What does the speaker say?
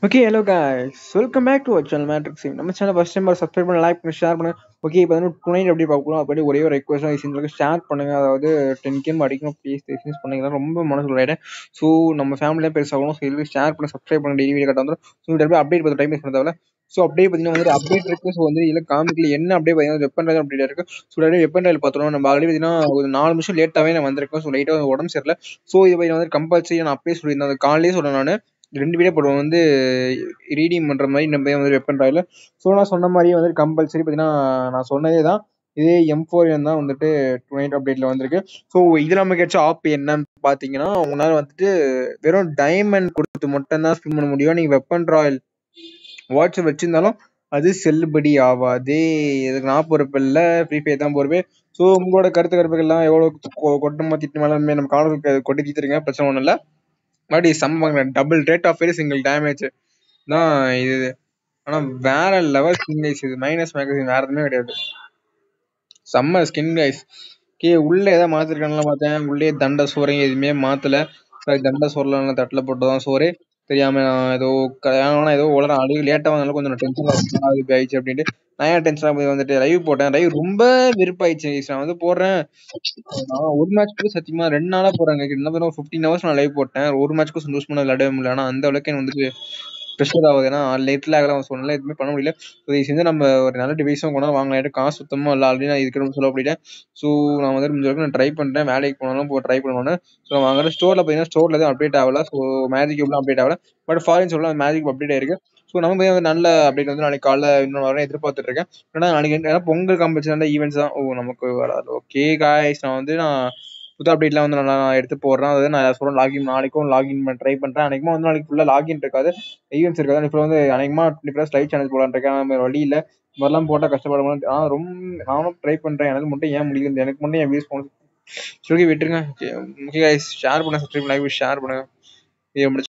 okay hello guys welcome back to our channel Matrix நம்ம channel first time subscribe பண்ண like பண்ணி share பண்ணுங்க okay இப்போ வந்து டுனைட் எப்படி பார்க்கலாம் அப்படி ஒரே ஒரு ரெக்வஸ்ட் தான் ஷேர் பண்ணுங்க அதாவது டென் கேம் அடிக்கணும் ப்ளீஸ் ப்ளீஸ் பண்ணுங்க ரொம்ப மனசு விளையாடேன் ஸோ நம்ம ஃபேமிலியாக பெருசாகணும் ஸோ இது ஷேர் பண்ணி சப்ஸ்கிரைப் பண்ண டெய்லி வீடியோ கட்ட வந்துடும் ஸோ இந்த அப்டேட் பார்த்து டைம் பண்ண தேவை ஸோ அப்படியே பார்த்தீங்கன்னா வந்து அப்டேட் இருக்கு ஸோ வந்து இதில் காமிக்கல என்ன அப்படியே பார்த்தீங்கன்னா வெப்பன் ராயல் அப்டேட் இருக்கு ஸோ அப்படியே வெப்பன் ராயல் பார்த்துருவோம் நம்ம ஆல்ரெடி பார்த்தீங்கன்னா ஒரு நாலு நிமிஷம் லேட்டாகவே நான் வந்திருக்கேன் ஸோ லைட்டாக உடம்பு சரியில்லை ஸோ இது பார்த்தீங்கன்னா வந்து கம்பல்சரி நான் அப்பயே சொல்லியிருந்தேன் அது காலையிலே சொன்னேன் நான் ரெண்டு வீடியோ போடுவோம் வந்து ரீடிங் பண்ணுற மாதிரி நம்ம வந்து வெப்பன் ராயில் ஸோ நான் சொன்ன மாதிரியே வந்து கம்பல்சரி பார்த்தீங்கன்னா நான் சொன்னதே தான் இதே எம் ஃபோர் தான் வந்துட்டு டூ நைட் அப்டேட்டில் வந்திருக்கு ஸோ இதில் நமக்கு ஏதாச்சும் ஆப் என்னன்னு பார்த்தீங்கன்னா உங்களால் வந்துட்டு வெறும் டைமண்ட் கொடுத்து மட்டும்தான் ஸ்பின் பண்ண முடியும் நீங்கள் வெப்பன் ராயல் வாட்ஸ்அப் வச்சிருந்தாலும் அது செல்லுபடி ஆகாது இதுக்கு நான் பொறுப்பு இல்லை ஃப்ரீ ஃபயர் தான் பொறுப்பு ஸோ உங்களோட கருத்து கருப்புகள்லாம் எவ்வளோ கொட்டமா திட்டமாலுமே நம்ம காலத்துக்கு கொட்டி தீத்துருங்க பிரச்சனை ஒன்றும் இல்லை மறுபடியும் சம்பவங்க double rate of fire single damage தான் இது ஆனால் வேற லெவல் ஸ்கின் கைஸ் இது மைனஸ் மேகசின் வேற எதுவுமே கிடையாது செம்ம ஸ்கின் கைஸ் கே உள்ள ஏதாவது மாத்திருக்காங்களா பார்த்தேன் உள்ளே தண்டை சோறையும் எதுவுமே மாத்தல தண்டை சோறுல தட்டில் போட்டுதான் சோறு தெரியாம நான் ஏதோ கல்யாணம் ஏதோ உலகம் அழுகு லேட்டா வந்தாலும் கொஞ்சம் டென்ஷன் ஆயிடுச்சு அப்படின்ட்டு நான் ஏன் டென்ஷன் போய் வந்துட்டு லைவ் போட்டேன் லைவ் ரொம்ப விருப்பாயிடுச்சு நான் வந்து போடுறேன் நான் ஒரு மேட்ச் கூட சத்தியமா ரெண்டு நாளா போறாங்க என்ன பண்ண ஃபிஃப்டீன் ஹவர்ஸ் நான் லைவ் போட்டேன் ஒரு மேட்ச்க்கும் சந்தோஷமா விளையாடவே முடியல ஆனா அந்த அளவுக்கு எனக்கு வந்துட்டு ப்ரெஷர் ஆகுது ஏன்னா லேட்ல ஆகலாம் சொன்னால எதுவுமே பண்ண முடியல ஸோ இது செஞ்சு நம்ம ஒரு நல்ல டிவைஸும் கொண்டாந்து வாங்கலாம் காசு சுத்தமாக இல்லை ஆல்ரெடி நான் இதுக்கு சொல்ல அப்படிட்டேன் ஸோ நான் வந்து முடிஞ்ச வரைக்கும் நான் ட்ரை பண்ணிட்டேன் வேலைக்கு போனாலும் போ ட்ரை பண்ணணும் ஸோ நான் வாங்குற ஸ்டோரில் பார்த்தீங்கன்னா ஸ்டோரில் எதுவும் அப்டேட் ஆகல ஸோ மேஜிக் எவ்வளோ அப்டேட் ஆகல பட் ஃபாரின் சொல்லலாம் மேஜிக் அப்டேட் ஆயிருக்கு ஸோ நம்ம போய் வந்து நல்ல அப்டேட் வந்து நாளைக்கு காலைல இன்னும் வர எதிர்பார்த்துட்டு இருக்கேன் ஏன்னா நாளைக்கு ஏன்னா பொங்கல் காம்படிஷன் நல்ல ஈவெண்ட்ஸ் தான் ஓ நமக்கு வராது ஓகே காய்ஸ் நான் வந்து நான் புது அப்டேட்லாம் வந்து நான் எடுத்து போடுறேன் அதாவது நான் சொல்கிறேன் லாகின் நாளைக்கும் லாகின் பண்ண ட்ரை பண்ணுறேன் அன்றைக்குமா வந்து நாளைக்கு ஃபுல்லாக லாகின் இருக்காது ஈவெண்ட்ஸ் இருக்காது இப்போ வந்து அன்றைக்குமா இப்போ ஸ்லைட் சேனல் போடலான் இருக்கேன் வழி இல்லை மாதிரிலாம் போட்டால் கஷ்டப்பட முடியும் ஆனால் ரொம்ப நானும் ட்ரை பண்ணுறேன் எனக்கு மட்டும் ஏன் முடியல எனக்கு மட்டும் என் வியூஸ் போன சொல்லி விட்டுருங்க ஓகே ஷேர் பண்ணுங்க சப்ஸ்கிரைப் லைக் ஷேர் பண்ணுங்க இதை முடிச்சு